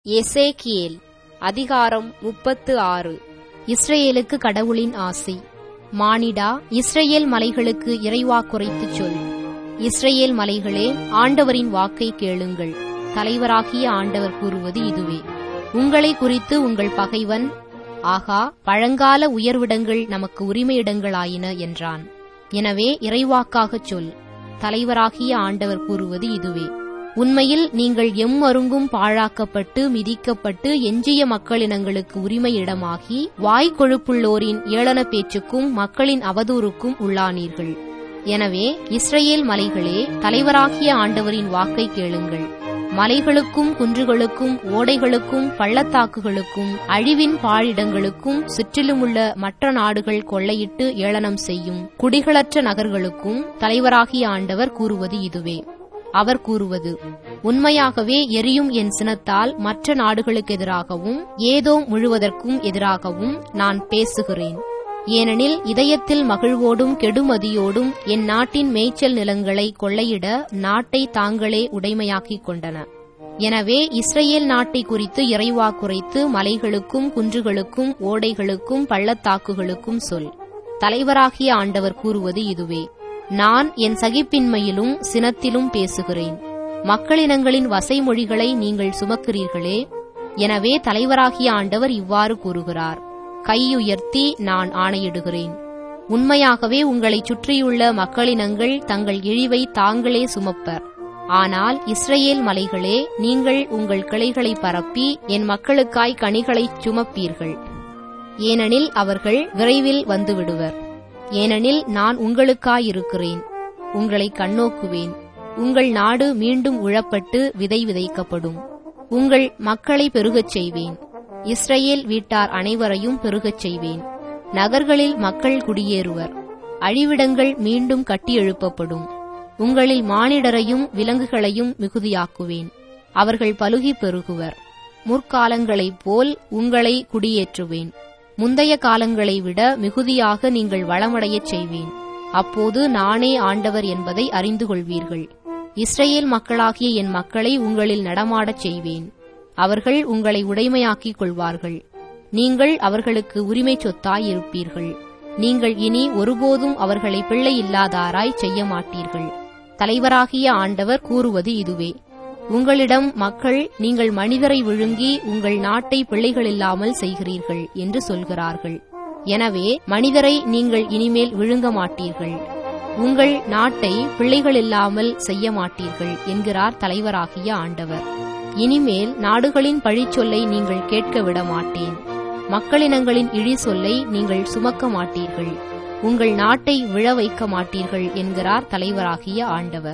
எசேக்கியேல் அதிகாரம் முப்பத்து ஆறு இஸ்ரேலுக்கு கடவுளின் ஆசி மானிடா இஸ்ரேல் மலைகளுக்கு இறைவாக்குரைத்துச் சொல் இஸ்ரேல் மலைகளே ஆண்டவரின் வாக்கை கேளுங்கள் தலைவராகிய ஆண்டவர் கூறுவது இதுவே உங்களை குறித்து உங்கள் பகைவன் ஆகா பழங்கால உயர்விடங்கள் நமக்கு உரிமையிடங்களாயின என்றான் எனவே இறைவாக்காகச் சொல் தலைவராகிய ஆண்டவர் கூறுவது இதுவே உண்மையில் நீங்கள் எம்மருங்கும் பாழாக்கப்பட்டு மிதிக்கப்பட்டு எஞ்சிய மக்களினங்களுக்கு உரிமையிடமாகி வாய் கொழுப்புள்ளோரின் ஏளன பேச்சுக்கும் மக்களின் அவதூறுக்கும் உள்ளானீர்கள் எனவே இஸ்ரேல் மலைகளே தலைவராகிய ஆண்டவரின் வாக்கை கேளுங்கள் மலைகளுக்கும் குன்றுகளுக்கும் ஓடைகளுக்கும் பள்ளத்தாக்குகளுக்கும் அழிவின் பாழிடங்களுக்கும் சுற்றிலுமுள்ள மற்ற நாடுகள் கொள்ளையிட்டு ஏளனம் செய்யும் குடிகளற்ற நகர்களுக்கும் தலைவராகிய ஆண்டவர் கூறுவது இதுவே அவர் கூறுவது உண்மையாகவே எரியும் என் சினத்தால் மற்ற நாடுகளுக்கு எதிராகவும் ஏதோ முழுவதற்கும் எதிராகவும் நான் பேசுகிறேன் ஏனெனில் இதயத்தில் மகிழ்வோடும் கெடுமதியோடும் என் நாட்டின் மேய்ச்சல் நிலங்களை கொள்ளையிட நாட்டை தாங்களே உடைமையாக்கிக் கொண்டன எனவே இஸ்ரேல் நாட்டை குறித்து இறைவா குறைத்து மலைகளுக்கும் குன்றுகளுக்கும் ஓடைகளுக்கும் பள்ளத்தாக்குகளுக்கும் சொல் தலைவராகிய ஆண்டவர் கூறுவது இதுவே நான் என் சகிப்பின்மையிலும் சினத்திலும் பேசுகிறேன் மக்களினங்களின் வசைமொழிகளை நீங்கள் சுமக்கிறீர்களே எனவே தலைவராகிய ஆண்டவர் இவ்வாறு கூறுகிறார் கையுயர்த்தி நான் ஆணையிடுகிறேன் உண்மையாகவே உங்களைச் சுற்றியுள்ள மக்களினங்கள் தங்கள் இழிவை தாங்களே சுமப்பர் ஆனால் இஸ்ரேல் மலைகளே நீங்கள் உங்கள் கிளைகளை பரப்பி என் மக்களுக்காய் கனிகளைச் சுமப்பீர்கள் ஏனெனில் அவர்கள் விரைவில் வந்துவிடுவர் ஏனெனில் நான் உங்களுக்காயிருக்கிறேன் உங்களை கண்ணோக்குவேன் உங்கள் நாடு மீண்டும் உழப்பட்டு விதை விதைக்கப்படும் உங்கள் மக்களை பெருகச் செய்வேன் இஸ்ரேல் வீட்டார் அனைவரையும் பெருகச் செய்வேன் நகர்களில் மக்கள் குடியேறுவர் அழிவிடங்கள் மீண்டும் கட்டி எழுப்பப்படும் உங்களில் மானிடரையும் விலங்குகளையும் மிகுதியாக்குவேன் அவர்கள் பலுகி பெருகுவர் முற்காலங்களைப் போல் உங்களை குடியேற்றுவேன் முந்தைய காலங்களை விட மிகுதியாக நீங்கள் வளமடையச் செய்வேன் அப்போது நானே ஆண்டவர் என்பதை அறிந்து கொள்வீர்கள் இஸ்ரேல் மக்களாகிய என் மக்களை உங்களில் நடமாடச் செய்வேன் அவர்கள் உங்களை உடைமையாக்கிக் கொள்வார்கள் நீங்கள் அவர்களுக்கு உரிமை சொத்தாய் இருப்பீர்கள் நீங்கள் இனி ஒருபோதும் அவர்களை பிள்ளை இல்லாதாராய் செய்ய மாட்டீர்கள் தலைவராகிய ஆண்டவர் கூறுவது இதுவே உங்களிடம் மக்கள் நீங்கள் மனிதரை விழுங்கி உங்கள் நாட்டை பிள்ளைகளில்லாமல் செய்கிறீர்கள் என்று சொல்கிறார்கள் எனவே மனிதரை நீங்கள் இனிமேல் விழுங்க மாட்டீர்கள் உங்கள் நாட்டை பிள்ளைகளில்லாமல் செய்ய மாட்டீர்கள் என்கிறார் தலைவராகிய ஆண்டவர் இனிமேல் நாடுகளின் பழிச்சொல்லை நீங்கள் கேட்க விட மாட்டேன் மக்களினங்களின் இழி சொல்லை நீங்கள் சுமக்க மாட்டீர்கள் உங்கள் நாட்டை விழ வைக்க மாட்டீர்கள் என்கிறார் தலைவராகிய ஆண்டவர்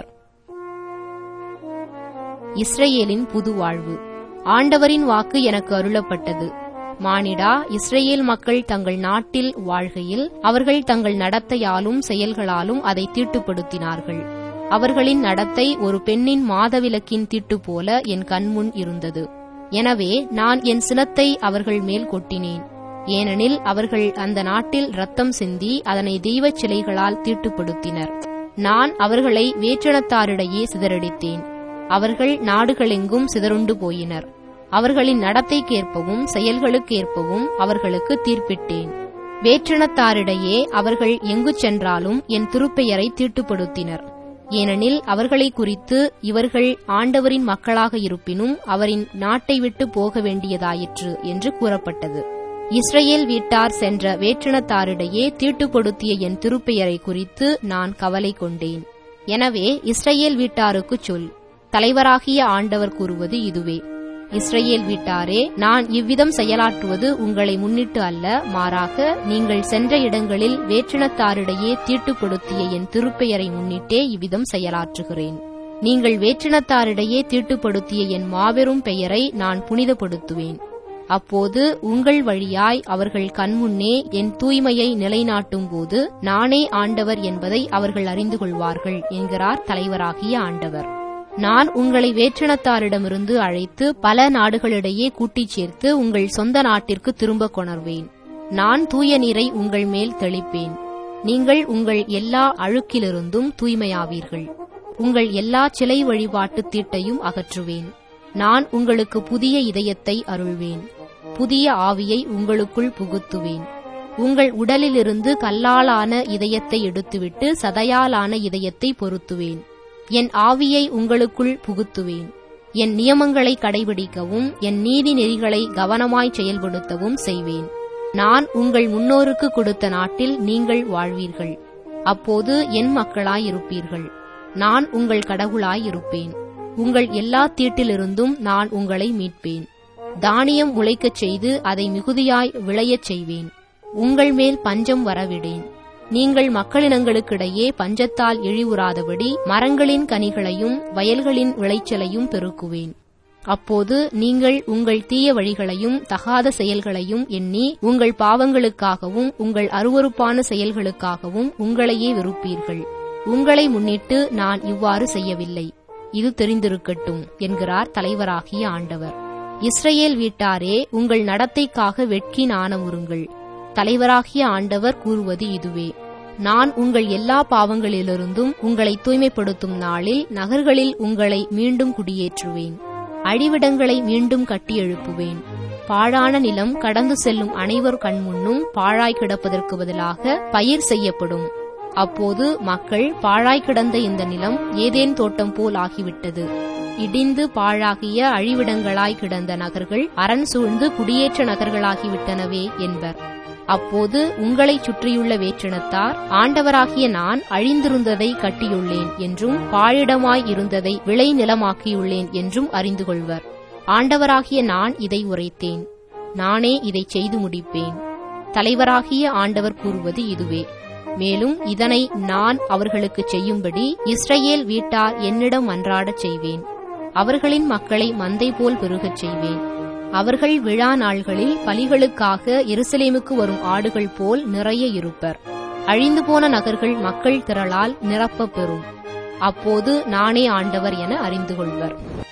இஸ்ரேலின் புது வாழ்வு ஆண்டவரின் வாக்கு எனக்கு அருளப்பட்டது மானிடா இஸ்ரேல் மக்கள் தங்கள் நாட்டில் வாழ்கையில் அவர்கள் தங்கள் நடத்தையாலும் செயல்களாலும் அதை தீட்டுப்படுத்தினார்கள் அவர்களின் நடத்தை ஒரு பெண்ணின் மாதவிலக்கின் தீட்டு போல என் கண்முன் இருந்தது எனவே நான் என் சினத்தை அவர்கள் மேல் கொட்டினேன் ஏனெனில் அவர்கள் அந்த நாட்டில் ரத்தம் சிந்தி அதனை தெய்வச் சிலைகளால் தீட்டுப்படுத்தினர் நான் அவர்களை வேற்றினத்தாரிடையே சிதறடித்தேன் அவர்கள் நாடுகளெங்கும் சிதறுண்டு போயினர் அவர்களின் நடத்தைக்கேற்பவும் செயல்களுக்கேற்பவும் அவர்களுக்கு தீர்ப்பிட்டேன் வேற்றினத்தாரிடையே அவர்கள் எங்கு சென்றாலும் என் திருப்பெயரை தீட்டுப்படுத்தினர் ஏனெனில் அவர்களை குறித்து இவர்கள் ஆண்டவரின் மக்களாக இருப்பினும் அவரின் நாட்டை விட்டு போக வேண்டியதாயிற்று என்று கூறப்பட்டது இஸ்ரேல் வீட்டார் சென்ற வேற்றினத்தாரிடையே தீட்டுப்படுத்திய என் திருப்பெயரை குறித்து நான் கவலை கொண்டேன் எனவே இஸ்ரேல் வீட்டாருக்குச் சொல் தலைவராகிய ஆண்டவர் கூறுவது இதுவே இஸ்ரேல் வீட்டாரே நான் இவ்விதம் செயலாற்றுவது உங்களை முன்னிட்டு அல்ல மாறாக நீங்கள் சென்ற இடங்களில் வேற்றினத்தாரிடையே தீட்டுப்படுத்திய என் திருப்பெயரை முன்னிட்டே இவ்விதம் செயலாற்றுகிறேன் நீங்கள் வேற்றினத்தாரிடையே தீட்டுப்படுத்திய என் மாபெரும் பெயரை நான் புனிதப்படுத்துவேன் அப்போது உங்கள் வழியாய் அவர்கள் கண்முன்னே என் தூய்மையை நிலைநாட்டும் போது நானே ஆண்டவர் என்பதை அவர்கள் அறிந்து கொள்வார்கள் என்கிறார் தலைவராகிய ஆண்டவர் நான் உங்களை வேற்றினத்தாரிடமிருந்து அழைத்து பல நாடுகளிடையே கூட்டிச் சேர்த்து உங்கள் சொந்த நாட்டிற்கு திரும்ப கொணர்வேன் நான் தூய நீரை உங்கள் மேல் தெளிப்பேன் நீங்கள் உங்கள் எல்லா அழுக்கிலிருந்தும் தூய்மையாவீர்கள் உங்கள் எல்லா சிலை வழிபாட்டு தீட்டையும் அகற்றுவேன் நான் உங்களுக்கு புதிய இதயத்தை அருள்வேன் புதிய ஆவியை உங்களுக்குள் புகுத்துவேன் உங்கள் உடலிலிருந்து கல்லாலான இதயத்தை எடுத்துவிட்டு சதையாலான இதயத்தை பொருத்துவேன் என் ஆவியை உங்களுக்குள் புகுத்துவேன் என் நியமங்களை கடைபிடிக்கவும் என் நீதி நெறிகளை கவனமாய் செயல்படுத்தவும் செய்வேன் நான் உங்கள் முன்னோருக்கு கொடுத்த நாட்டில் நீங்கள் வாழ்வீர்கள் அப்போது என் மக்களாயிருப்பீர்கள் நான் உங்கள் கடவுளாயிருப்பேன் உங்கள் எல்லா தீட்டிலிருந்தும் நான் உங்களை மீட்பேன் தானியம் முளைக்கச் செய்து அதை மிகுதியாய் விளையச் செய்வேன் உங்கள் மேல் பஞ்சம் வரவிடேன் நீங்கள் மக்களினங்களுக்கிடையே பஞ்சத்தால் இழிவுறாதபடி மரங்களின் கனிகளையும் வயல்களின் விளைச்சலையும் பெருக்குவேன் அப்போது நீங்கள் உங்கள் தீய வழிகளையும் தகாத செயல்களையும் எண்ணி உங்கள் பாவங்களுக்காகவும் உங்கள் அருவருப்பான செயல்களுக்காகவும் உங்களையே வெறுப்பீர்கள் உங்களை முன்னிட்டு நான் இவ்வாறு செய்யவில்லை இது தெரிந்திருக்கட்டும் என்கிறார் தலைவராகிய ஆண்டவர் இஸ்ரேல் வீட்டாரே உங்கள் நடத்தைக்காக வெட்கி நாணமுறுங்கள் தலைவராகிய ஆண்டவர் கூறுவது இதுவே நான் உங்கள் எல்லா பாவங்களிலிருந்தும் உங்களை தூய்மைப்படுத்தும் நாளில் நகர்களில் உங்களை மீண்டும் குடியேற்றுவேன் அழிவிடங்களை மீண்டும் கட்டி எழுப்புவேன் பாழான நிலம் கடந்து செல்லும் அனைவர் கண்முன்னும் பாழாய் கிடப்பதற்கு பதிலாக பயிர் செய்யப்படும் அப்போது மக்கள் பாழாய் கிடந்த இந்த நிலம் ஏதேன் தோட்டம் போல் ஆகிவிட்டது இடிந்து பாழாகிய அழிவிடங்களாய் கிடந்த நகர்கள் அரண் சூழ்ந்து குடியேற்ற நகர்களாகிவிட்டனவே என்பர் அப்போது உங்களைச் சுற்றியுள்ள வேற்றினத்தார் ஆண்டவராகிய நான் அழிந்திருந்ததை கட்டியுள்ளேன் என்றும் பாழிடமாய் இருந்ததை விளை நிலமாக்கியுள்ளேன் என்றும் அறிந்து கொள்வர் ஆண்டவராகிய நான் இதை உரைத்தேன் நானே இதை செய்து முடிப்பேன் தலைவராகிய ஆண்டவர் கூறுவது இதுவே மேலும் இதனை நான் அவர்களுக்கு செய்யும்படி இஸ்ரேல் வீட்டார் என்னிடம் மன்றாடச் செய்வேன் அவர்களின் மக்களை மந்தை போல் பெருகச் செய்வேன் அவர்கள் விழா நாள்களில் பலிகளுக்காக எருசலேமுக்கு வரும் ஆடுகள் போல் நிறைய இருப்பர் அழிந்து போன நகர்கள் மக்கள் திரளால் நிரப்பப் பெறும் அப்போது நானே ஆண்டவர் என அறிந்து கொள்வர்